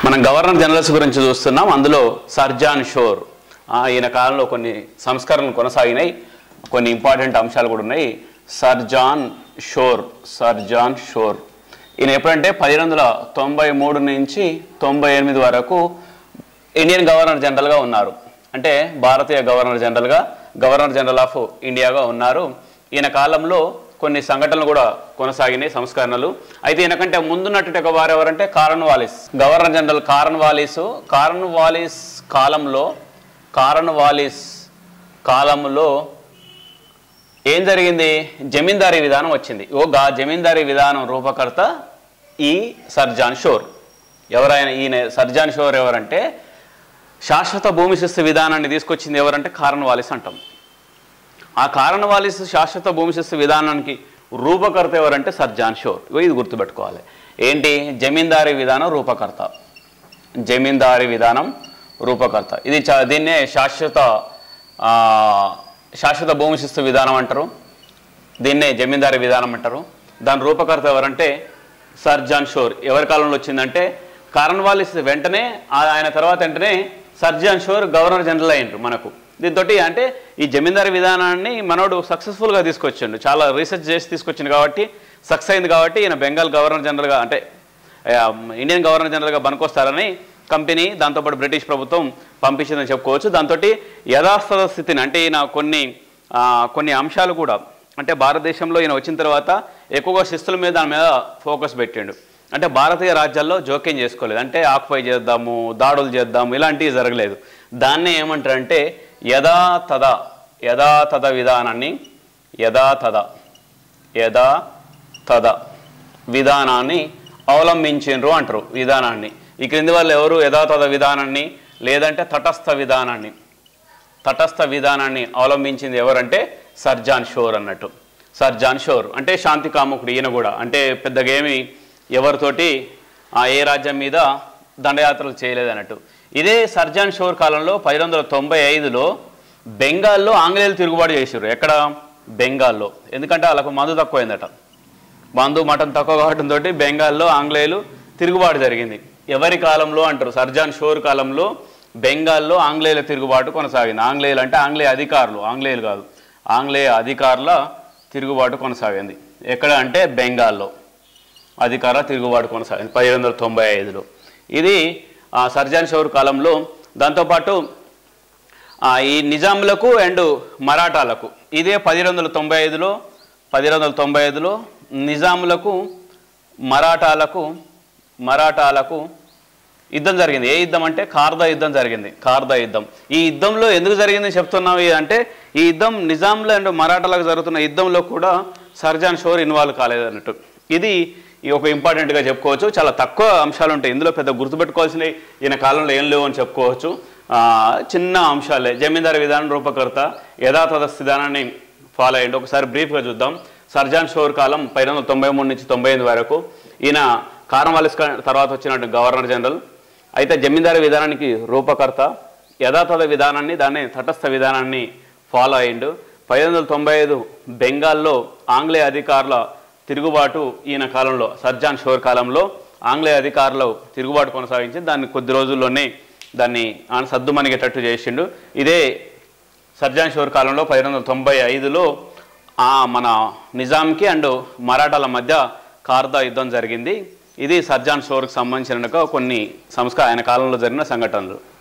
మనం governor generals గురించి చూస్తున్నాం అందులో సర్జాన్ షోర్ ఆ, ఈయన కాలంలో కొన్ని సంస్కరణలు కొనసాగినాయి కొన్ని ఇంపార్టెంట్ అంశాలు కూడా ఉన్నాయి సర్జాన్ షోర్ సర్జాన్ షోర్ ఈయన ఎప్పుడంటే పదిహేను వందల తొంభై మూడు నుంచి తొంభై ఎనిమిది వరకు ఇండియన్ గవర్నర్ జనరల్గా ఉన్నారు అంటే భారతీయ గవర్నర్ జనరల్గా గవర్నర్ జనరల్ ఆఫ్ ఇండియాగా ఉన్నారు ఈయన కాలంలో కొన్ని సంఘటనలు కూడా కొనసాగినాయి సంస్కరణలు అయితే ఈయనకంటే ముందున్నటువంటి ఒక వారు ఎవరంటే Cornwallis governor general Cornwallis Cornwallis కాలంలో కారన్ వాలిస్ కాలంలో ఏం జరిగింది జమీందారీ విధానం వచ్చింది ఓ గా జమీందారీ విధానం రూపకర్త ఈ సర్జాన్ షోర్ ఎవరైనా ఈయన సర్జాన్ షోర్ ఎవరంటే శాశ్వత భూమి శిస్తు విధానాన్ని తీసుకొచ్చింది ఎవరంటే కారణ వాలిస్ అంటాం ఆ కారణ వాలిస్ శాశ్వత భూమి శిస్తు విధానానికి రూపకర్త ఎవరంటే సర్జాన్ షోర్ ఇగో ఇది గుర్తుపెట్టుకోవాలి ఏంటి జమీందారీ విధానం రూపకర్త జమీందారీ విధానం రూపకర్త ఇది చా- దీన్నే శాశ్వత ఆ, శాశ్వత భూమి శిస్తు విధానం అంటారు దీన్నే జమీందారీ విధానం అంటారు దాని రూపకర్త ఎవరంటే సర్జాన్ షోర్ ఎవరి కాలంలో వచ్చిందంటే కారణ్ వాలిస్ వెంటనే ఆ- ఆయన తర్వాత వెంటనే సర్జాన్ షోర్ గవర్నర్ జనరల్ అయ్యిండ్రు మనకు దీంతో అంటే ఈ జమీందారీ విధానాన్ని మనోడు సక్సెస్ఫుల్గా తీసుకొచ్చిండు చాలా రీసెర్చ్ చేసి తీసుకొచ్చిండు కాబట్టి సక్సెస్ అయింది కాబట్టి ఈయన బెంగాల్ గవర్నర్ జనరల్గా అంటే ఆ, ఇండియన్ గవర్నర్ జనరల్గా పనికొస్తారని కంపెనీ దాంతోపాటు బ్రిటిష్ ప్రభుత్వం పంపించిందని చెప్పుకోవచ్చు దాంతో యథాస్థత స్థితిని అంటే ఈయన కొన్ని ఆ, కొన్ని అంశాలు కూడా అంటే భారతదేశంలో ఈయన వచ్చిన తర్వాత ఎక్కువగా శిస్తుల మీద దాని మీద ఫోకస్ పెట్టిండు అంటే భారతీయ రాజ్యాల్లో జోక్యం చేసుకోలేదు అంటే ఆక్యుపై చేద్దాము దాడులు చేద్దాము ఇలాంటివి జరగలేదు దాన్నే ఏమంటారంటే యథాతథ యథాతథ విధానాన్ని యథాతథ యథా తద విధానాన్ని అవలంబించిండ్రు అంటారు విధానాన్ని ఈ క్రింది వాళ్ళు ఎవరు యథాతథ విధానాన్ని లేదంటే తటస్థ విధానాన్ని తటస్థ విధానాన్ని అవలంబించింది ఎవరంటే సర్జాన్ షోర్ అన్నట్టు సర్జాన్ షోర్ అంటే శాంతి కాముకుడు ఈయన కూడా అంటే పెద్దగా ఏమి ఎవరితోటి ఆ ఏ రాజ్యం మీద దండయాత్రలు చేయలేదు అన్నట్టు ఇదే సర్జాన్ షోర్ కాలంలో పదిహేను వందల తొంభై ఐదులో బెంగాల్లో ఆంగ్లేయులు తిరుగుబాటు చేసారు ఎక్కడ బెంగాల్లో ఎందుకంటే వాళ్ళకు మందు తక్కువైందట మందు మటన్ తక్కువ కావడంతో బెంగాల్లో ఆంగ్లేయులు తిరుగుబాటు జరిగింది ఎవరి కాలంలో అంటారు సర్జాన్ షోర్ కాలంలో బెంగాల్లో ఆంగ్లేయుల తిరుగుబాటు కొనసాగింది ఆంగ్లేయులు అంటే ఆంగ్లేయ అధికారులు ఆంగ్లేయులు కాదు ఆంగ్లేయ అధికారుల తిరుగుబాటు కొనసాగింది ఎక్కడ అంటే బెంగాల్లో అధికార తిరుగుబాటు కొనసాగింది పదిహేను వందల తొంభై ఐదులో ఇది ఆ, సర్జాన్ షోర్ కాలంలో దాంతోపాటు ఆ, ఈ నిజాంలకు అండ్ మరాఠాలకు ఇదే పదిహేను వందల తొంభై ఐదులో పదిహేను వందల తొంభై ఐదులో నిజాములకు మరాఠాలకు మరాఠాలకు యుద్ధం జరిగింది ఏ యుద్ధం అంటే కార్దా యుద్ధం జరిగింది కార్దా యుద్ధం ఈ యుద్ధంలో ఎందుకు జరిగింది చెప్తున్నాం ఇది అంటే ఈ యుద్ధం నిజాంలో అండ్ మరాఠాలకు జరుగుతున్న యుద్ధంలో కూడా సర్జాన్ షోర్ ఇన్వాల్వ్ కాలేదు అన్నట్టు ఇది ఈ ఒక ఇంపార్టెంట్గా చెప్పుకోవచ్చు చాలా తక్కువ అంశాలు ఉంటాయి ఇందులో పెద్ద గుర్తుపెట్టుకోవాల్సినవి ఈయన కాలంలో ఏం లేవు అని చెప్పుకోవచ్చు ఆ, చిన్న అంశాలే జమీందారు విధానం రూపకర్త యథాతథ విధానాన్ని ఫాలో అయ్యండి ఒకసారి బ్రీఫ్గా చూద్దాం సర్జాన్ షోర్ కాలం పదిహేను వందల తొంభై మూడు నుంచి తొంభై ఎనిమిది వరకు ఈయన కారంవాలిస్ తర్వాత వచ్చినట్టు గవర్నర్ జనరల్ అయితే జమీందారీ విధానానికి రూపకర్త యథాతథ విధానాన్ని దాన్ని తటస్థ విధానాన్ని ఫాలో అయ్యిండు పదిహేను వందల తొంభై ఐదు బెంగాల్లో ఆంగ్లేయ అధికారుల తిరుగుబాటు ఈయన కాలంలో సర్జాన్ షోర్ కాలంలో ఆంగ్లేయ అధికారులు తిరుగుబాటు కొనసాగించి దాన్ని కొద్ది రోజుల్లోనే దాన్ని ఆయన సద్దుమణిగేటట్టు చేసిండు ఇదే సర్జాన్ షోర్ కాలంలో పదిహేను వందల తొంభై ఐదులో ఆ మన నిజాంకి అండ్ మరాఠాల మధ్య కార్దా యుద్ధం జరిగింది ఇది సర్జాన్ షోర్కి సంబంధించిన కొన్ని సంస్కార ఆయన కాలంలో జరిగిన సంఘటనలు